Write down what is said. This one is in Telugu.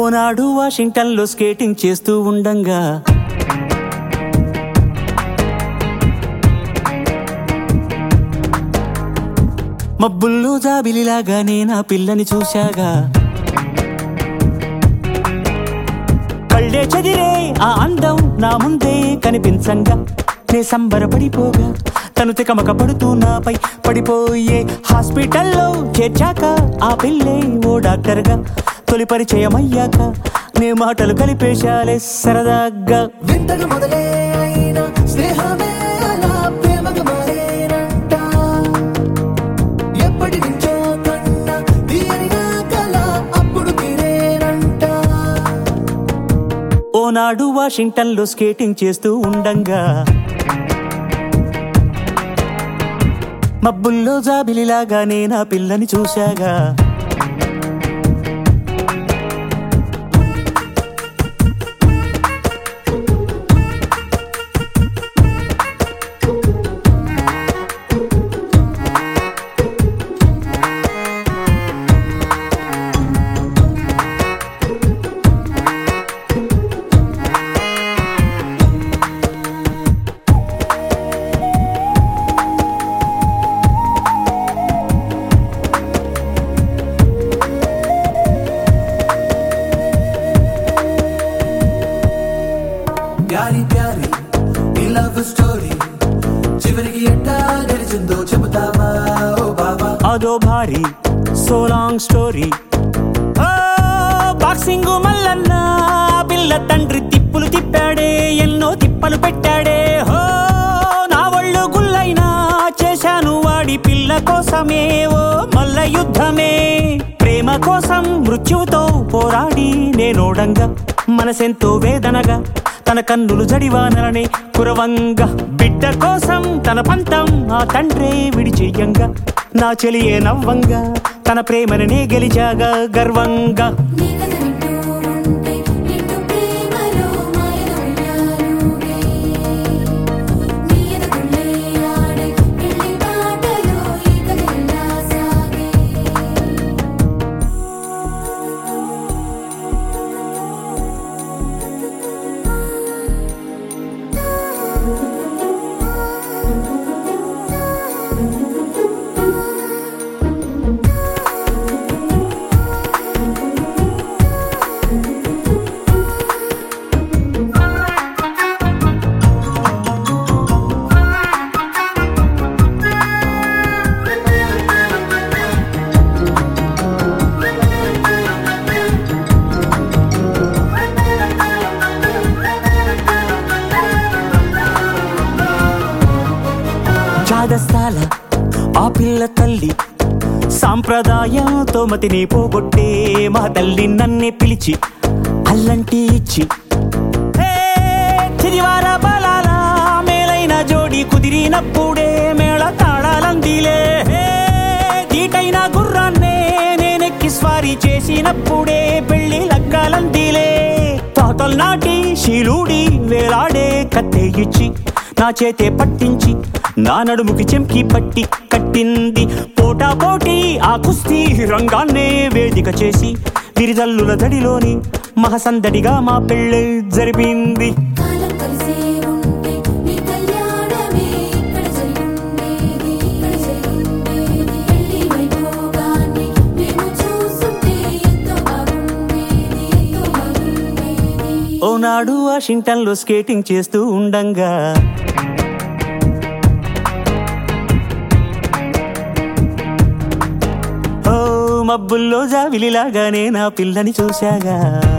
ఓనాడు వాషింగ్టన్లో స్కేటింగ్ చేస్తూ ఉండంగా మబ్బుల్లో జాబిలిలాగా నేను ఆ పిల్లని చూశాగా కళ్ళే చదిరే ఆ అందం నా ముందే కనిపించంగా నే సంబరపడిపోగా తను తికమక పడుతూ నాపై పడిపోయే హాస్పిటల్లో చేర్చాక ఆ పిల్లే ఓ డాక్టర్గా తొలి పరిచయం అయ్యాక నే మాటలు కలిపేశాలే సరదాగా వింతగా మొదలే అయిన స్నేహమే అలా ప్రేమగా మారేనంట ఎప్పటి నుంచో కన్నా తీయనిగా కల అప్పుడు తీరేనంట ఓనాడు వాషింగ్టన్లో స్కేటింగ్ చేస్తూ ఉండంగా మబ్బుల్లో జాబిలిలాగా నేను ఆ పిల్లని చూశాగా ప్యారి ప్యారి ఈ లవ్ స్టోరీ చివరికి ఎట్టా గడిచిందో చెబుతావా ఓ బాబా అదో భారీ so long story boxing Mallanna ఆ పిల్ల తండ్రి తిప్పులు తిప్పాడే ఎన్నో తిప్పలు పెట్టాడే హో నా ఒళ్ళు గుల్లైనా చేశాను వాడి పిల్ల కోసమే ఓ మల్ల యుద్ధమే ప్రేమ కోసం మృత్యువుతో పోరాడి నేనోడంగా మనసెంతో వేదనగా తన కన్నులు జడివానలనే కురవంగా బిడ్డ కోసం తన పంతం ఆ తండ్రే విడిచెయ్యంగా నా చెలియే నవ్వంగా తన ప్రేమని గెలిచాగా గర్వంగా నీ కథ వింటూ ఉంటే నిండు ప్రేమలో మాయలుగే నీ ఎదుగులే ఆడే పెళ్లి బాటలో ఈ కథ ఇలా సాగే చాదస్తాల ఆ పిల్ల తల్లి సాంప్రదాయంతో మతిని పోగొట్టే మా తల్లి నన్నే పిలిచి అల్లంటి ఇచ్చి హే, చిరివార బలాల మేలైన జోడి కుదిరినప్పుడే మేళ తాళాలందిలే హే, దీటైన గుర్రాన్నే నేనెక్కి స్వారీ చేసినప్పుడే పెళ్లి లగ్గాలందిలే తాతల్ నాటి శీలుడి వేలాడే కత్తే ఇచ్చి నా చేతే పట్టించి నా నడుముకి చెంకి పట్టి కట్టింది పోటా పోటీ ఆ కుస్తీ రంగాన్నే వేదిక చేసి విరిజల్లుల దడిలోని మహసందడిగా మా పెళ్ళి జరిపింది కాలం కలిసే ఉంటే నీ కళ్యాణమే ఇక్కడ జరిగుండేది ఇక్కడ జరిగుండేది పెళ్లి వైభోగాన్ని మేము చూస్తుంటే ఎంతో బాగుండేది ఎంతో బాగుండేది ఓనాడు వాషింగ్టన్లో స్కేటింగ్ చేస్తూ ఉండంగా ఓ మబ్బుల్లో జావిలిలాగానే నా పిల్లని చూశాగా